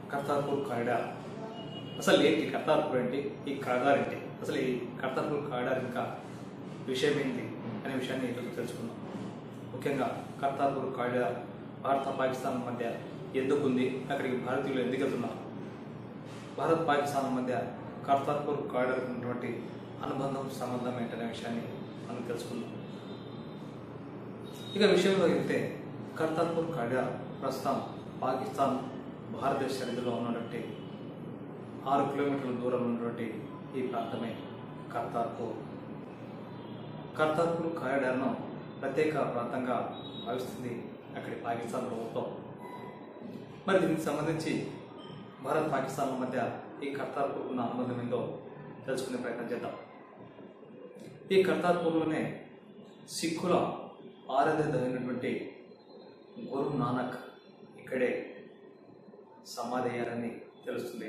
Kartarpur corridor అసలు ఏంటి కర్తార్పూర్ ఏంటి ఈ కారిడార్ ఏంటి అసలు ఈ కర్తార్పూర్ కారిడార్ ఇంకా విషయం ఏంటి అనే విషయాన్ని ఈరోజు తెలుసుకుందాం ముఖ్యంగా కర్తార్పూర్ కారిడార్ భారత పాకిస్తాన్ మధ్య ఎందుకు ఉంది అక్కడికి భారతీయులు ఎందుకు వెళ్తున్నారు భారత్ పాకిస్తాన్ మధ్య కర్తార్పూర్ కారిడార్ ఉన్నటువంటి అనుబంధం సంబంధం ఏంటనే విషయాన్ని మనం తెలుసుకుందాం ఇక విషయంలో వెళ్తే కర్తార్పూర్ కారిడార్ ప్రస్తుతం పాకిస్తాన్ భారతదేశ సరిహద్దులో ఉన్నటువంటి ఆరు కిలోమీటర్ల దూరంలో ఉన్నటువంటి ఈ ప్రాంతమే కర్తార్పూర్ కర్తార్పూర్ కారిడార్ను ప్రత్యేక ప్రాంతంగా భావిస్తుంది అక్కడి పాకిస్తాన్ ప్రభుత్వం మరి దీనికి సంబంధించి భారత్ పాకిస్తాన్ల మధ్య ఈ కర్తార్పూర్ ఉన్న అనుబంధం ఏందో తెలుసుకునే ప్రయత్నం చేద్దాం ఈ కర్తార్పూర్లోనే సిక్కుల ఆరాధ్యమైనటువంటి గురు నానక్ ఇక్కడే సమాధి అయ్యారని తెలుస్తుంది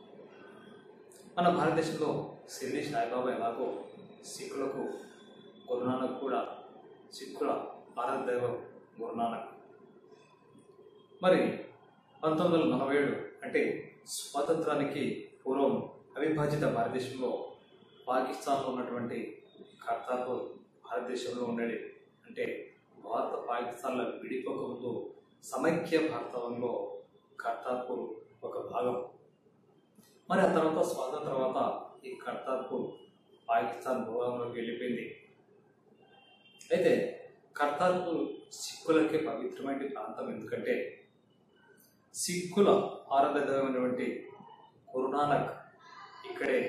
మన భారతదేశంలో షిరిడి సాయిబాబా ఎలాగో సిక్కులకు గురునానక్ కూడా సిక్కుల ఆరాధ దైవం గురునానక్ మరి పంతొమ్మిది వందల నలభై ఏడు అంటే స్వాతంత్రానికి పూర్వం అవిభాజిత భారతదేశంలో పాకిస్తాన్లో ఉన్నటువంటి కర్తార్పూర్ భారతదేశంలో ఉండేది అంటే భారత పాకిస్తాన్ల విడిపోకముందు సమైక్య భారతంలో కర్తార్పూర్ ఒక భాగం మరి ఆ తర్వాత స్వాతంత్రం తర్వాత ఈ కర్తార్పూర్ పాకిస్తాన్ భూభాగంలోకి వెళ్ళిపోయింది అయితే కర్తార్పూర్ సిక్కులకే పవిత్రమైన ప్రాంతం ఎందుకంటే సిక్కుల ఆరాధమైనటువంటి గురునానక్ ఇక్కడే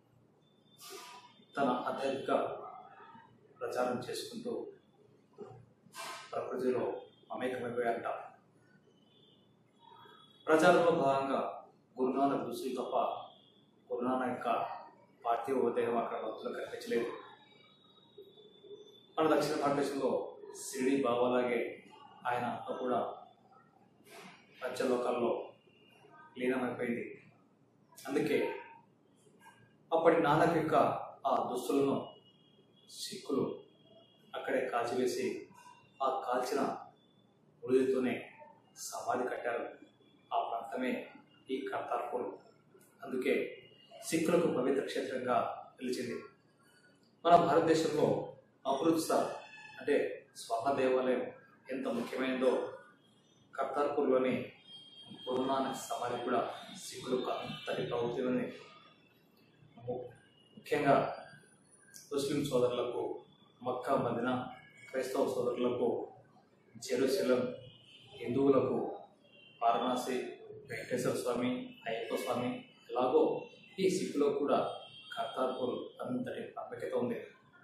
తన ఆధ్యాత్మిక ప్రచారం చేసుకుంటూ ప్రకృతిలో మమేకమైపోయారట ప్రచారంలో భాగంగా గురునానక్ దుస్తులు తప్ప గురునానక్ యొక్క పార్థివ ఉదయం అక్కడ భక్తులు కనిపించలేదు మన దక్షిణ భారతదేశంలో షిరిడి బాబాలాగే ఆయన ఆత్మ కూడా పంచలోకాల్లో లీనమైపోయింది అందుకే అప్పటి నానక్ యొక్క ఆ దుస్తులను సిక్కులు అక్కడే కాల్చివేసి ఆ కాల్చిన మృదితోనే సమాధి కట్టారు ఆ ప్రాంతమే ఈ కర్తార్పూర్ అందుకే సిక్కులకు పవిత్ర క్షేత్రంగా నిలిచింది మన భారతదేశంలో అమృత్సర్ అంటే స్వర్ణ దేవాలయం ఎంత ముఖ్యమైనదో కర్తార్పూర్లోని గురునానక్ సమాధి కూడా సిక్కులకు అంతటి ప్రవృత్తిలోని ముఖ్యంగా ముస్లిం సోదరులకు మక్కా మదిన క్రైస్తవ సోదరులకు జెరూసలం హిందువులకు వారణాసి వెంకటేశ్వర స్వామి అయ్యప్ప స్వామి ఎలాగో ఈ సిక్కులో కూడా కర్తార్పూర్ అంతటి ప్రాముఖ్యత ఉంది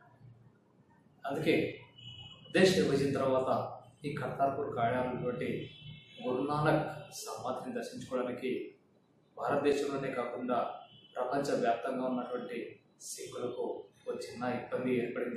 అందుకే దేశ విభజన తర్వాత ఈ కర్తార్పూర్ కాయడానికి గురునానక్ సమాధిని దర్శించుకోవడానికి భారతదేశంలోనే కాకుండా ప్రపంచ వ్యాప్తంగా ఉన్నటువంటి సిక్కులకు ఒక చిన్న ఇబ్బంది ఏర్పడింది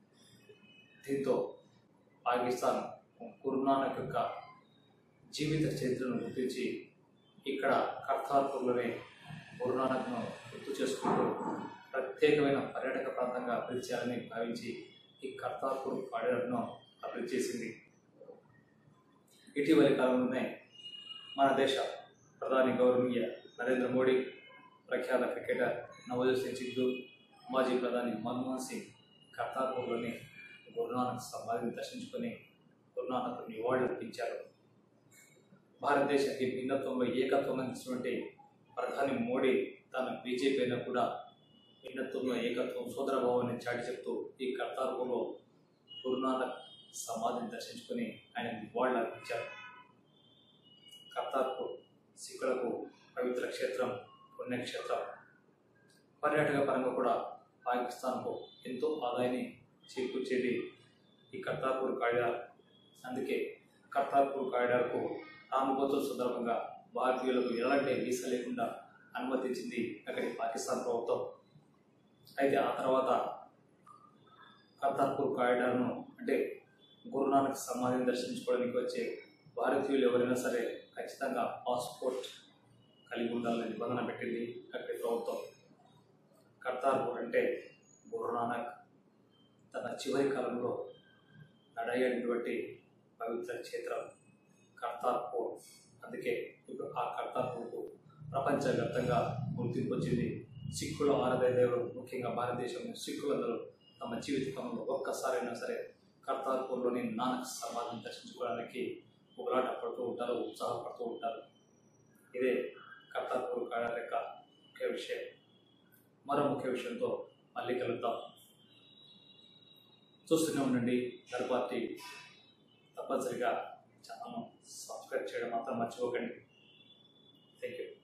దీంతో పాకిస్తాన్ గురునానక్ యొక్క జీవిత చరిత్రను గుర్తించి ఇక్కడ కర్తార్పూర్లోనే గురునానక్ను గుర్తు చేసుకుంటూ ప్రత్యేకమైన పర్యాటక ప్రాంతంగా అభివృద్ధి చేయాలని భావించి ఈ కర్తార్పూర్ కారిడార్ను అభివృద్ధి చేసింది ఇటీవలి కాలంలోనే మన దేశ ప్రధాని గౌరవనీయ నరేంద్ర మోడీ ప్రఖ్యాత క్రికెటర్ నవజోత్ సింగ్ సిద్ధు మాజీ ప్రధాని మన్మోహన్ సింగ్ కర్తార్పూర్లోని గురునానక్ సమాధిని దర్శించుకొని గురునానక్ నివాళులు అర్పించారు భారతదేశానికి భిన్నత్వంలో ఏకత్వం అందించినటువంటి ప్రధాని మోడీ తన బీజేపీ అయినా కూడా భిన్నత్వంలో ఏకత్వం సోదరభావాన్ని చాటి చెప్తూ ఈ కర్తార్పూర్లో గురునానక్ సమాధిని దర్శించుకొని ఆయన నివాళులు అర్పించారు కర్తార్పూర్ సిక్కులకు పవిత్ర క్షేత్రం పుణ్యక్షేత్రం పర్యాటక పరంగా కూడా పాకిస్తాన్కు ఎంతో ఆదాయాన్ని చేకూర్చేది ఈ కర్తార్పూర్ కారిడార్ అందుకే కర్తార్పూర్ కారిడార్కు రామగోత్సవ సందర్భంగా భారతీయులకు ఎలాంటి వీసా లేకుండా అనుమతించింది అక్కడి పాకిస్తాన్ ప్రభుత్వం అయితే ఆ తర్వాత కర్తార్పూర్ కారిడార్ను అంటే గురునానక్ సమాధిని దర్శించుకోవడానికి వచ్చే భారతీయులు ఎవరైనా సరే ఖచ్చితంగా పాస్పోర్ట్ కలిగి ఉండాలని నిబంధన పెట్టింది అక్కడి ప్రభుత్వం కర్తార్పూర్ అంటే గురునానక్ తన చివరి కాలంలో నడయ్యేటువంటి పవిత్ర క్షేత్రం కర్తార్పూర్ అందుకే ఇప్పుడు ఆ కర్తార్పూర్కు ప్రపంచవ్యాప్తంగా గుర్తింపు వచ్చింది సిక్కుల ఆరాధ్య దేవుడు ముఖ్యంగా భారతదేశంలో సిక్కులందరూ తమ జీవితంలో ఒక్కసారైనా సరే కర్తార్పూర్లోని నానక్ సమాధిని దర్శించుకోవడానికి ఉగలాట పడుతూ ఉంటారు ఉత్సాహపడుతూ ఉంటారు ఇదే కర్తార్పూర్ కాడ యొక్క ముఖ్య విషయం మరో ముఖ్య విషయంతో మళ్ళీ కలుద్దాం చూస్తూనే ఉండండి దర్బార్ తప్పనిసరిగా ఛానల్ను సబ్స్క్రైబ్ చేయడం మాత్రం మర్చిపోకండి థ్యాంక్ యూ